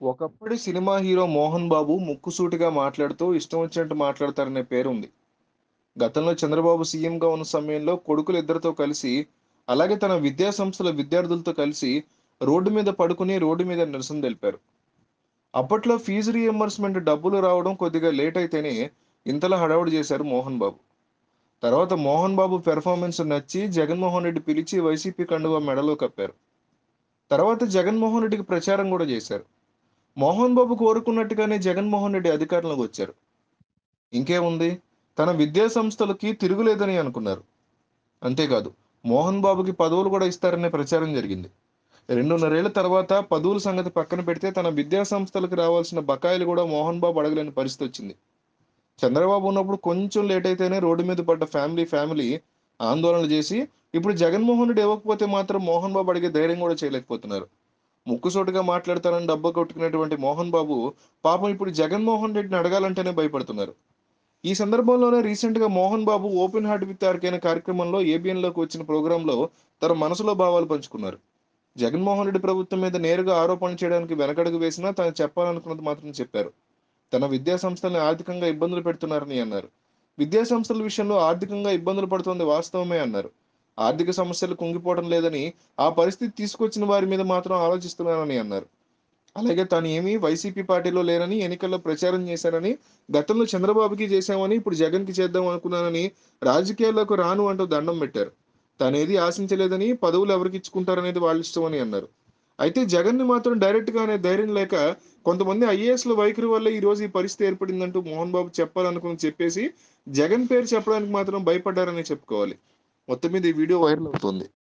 ఒకప్పటి cinema hero Mohan బాబు ముక్కుసూటిగా మాట్లాడుతూ ఇష్టం వచ్చినట్టు మాట్లాడతారనే పేరుంది గతంలో చంద్రబాబు సీఎంగా ఉన్న సమయంలో కొడుకులు ఇద్దరితో కలిసి అలాగే తన విద్యా సంస్థల విద్యార్థులతో కలిసి రోడ్డు మీద పడుకుని రోడ్డు మీద నిరసన తెలిపారు అప్పట్లో ఫీజు రీఎంబర్స్మెంట్ డబ్బులు రావడం కొద్దిగా లేట్ అయితేనే ఇంతలా హడావుడి చేశారు మోహన్ బాబు తర్వాత మోహన్ బాబు పెర్ఫార్మెన్స్ నచ్చి జగన్మోహన్ రెడ్డి పిలిచి వైసీపీ కండువా మెడలో కప్పారు తర్వాత జగన్మోహన్ రెడ్డికి ప్రచారం కూడా చేశారు మోహన్ బాబు కోరుకున్నట్టుగానే జగన్మోహన్ రెడ్డి అధికారంలోకి వచ్చారు ఇంకేముంది తన విద్యా సంస్థలకి తిరుగులేదని అనుకున్నారు అంతేకాదు మోహన్ బాబుకి పదవులు కూడా ఇస్తారనే ప్రచారం జరిగింది రెండున్నరేళ్ల తర్వాత పదవుల సంగతి పక్కన పెడితే తన విద్యా సంస్థలకు రావాల్సిన బకాయిలు కూడా మోహన్ బాబు అడగలేని పరిస్థితి వచ్చింది చంద్రబాబు ఉన్నప్పుడు కొంచెం లేట్ అయితేనే రోడ్డు మీద పడ్డ ఫ్యామిలీ ఫ్యామిలీ ఆందోళన చేసి ఇప్పుడు జగన్మోహన్ రెడ్డి ఇవ్వకపోతే మాత్రం మోహన్ బాబు అడిగే ధైర్యం కూడా చేయలేకపోతున్నారు ముక్కుసోటుగా మాట్లాడతానని డబ్బా కొట్టుకునేటువంటి మోహన్ బాబు పాపం ఇప్పుడు జగన్మోహన్ రెడ్డిని అడగాలంటేనే భయపడుతున్నారు ఈ సందర్భంలోనే రీసెంట్ గా Mohan Babu open heart with ఆర్కైన కార్యక్రమంలో ఏబిఎన్ లోకి వచ్చిన ప్రోగ్రాంలో తన మనసులో భావాలు పంచుకున్నారు జగన్మోహన్ రెడ్డి ప్రభుత్వం మీద నేరుగా ఆరోపణలు చేయడానికి వెనకడుగు వేసినా తాను చెప్పాలనుకున్నది మాత్రం చెప్పారు తన విద్యా సంస్థల్ని ఆర్థికంగా ఇబ్బందులు పెడుతున్నారని అన్నారు విద్యా సంస్థల విషయంలో ఆర్థికంగా ఇబ్బందులు పడుతోంది వాస్తవమే అన్నారు ఆర్థిక సమస్యలు కుంగిపోవడం లేదని ఆ పరిస్థితి తీసుకొచ్చిన వారి మీద మాత్రం ఆలోచిస్తున్నానని అన్నారు అలాగే తాను ఏమీ వైసీపీ పార్టీలో లేనని ఎన్నికల్లో ప్రచారం చేశానని గతంలో చంద్రబాబుకి చేశామని ఇప్పుడు జగన్కి చేద్దాం అనుకున్నానని రాజకీయాల్లోకి రాను అంటూ దండం పెట్టారు తానేది ఆశించలేదని పదవులు ఎవరికి ఇచ్చుకుంటారనేది వాళ్ళ ఇష్టం అని అన్నారు అయితే జగన్ ని మాత్రం డైరెక్ట్ గా అనే ధైర్యం లేక కొంతమంది ఐఏఎస్ లో వైఖరి వల్ల ఈ రోజు ఈ పరిస్థితి ఏర్పడిందంటూ మోహన్ బాబు చెప్పాలనుకుని చెప్పేసి జగన్ పేరు చెప్పడానికి మాత్రం భయపడ్డారని చెప్పుకోవాలి మొత్తం మీద ఈ వీడియో వైరల్ అవుతుంది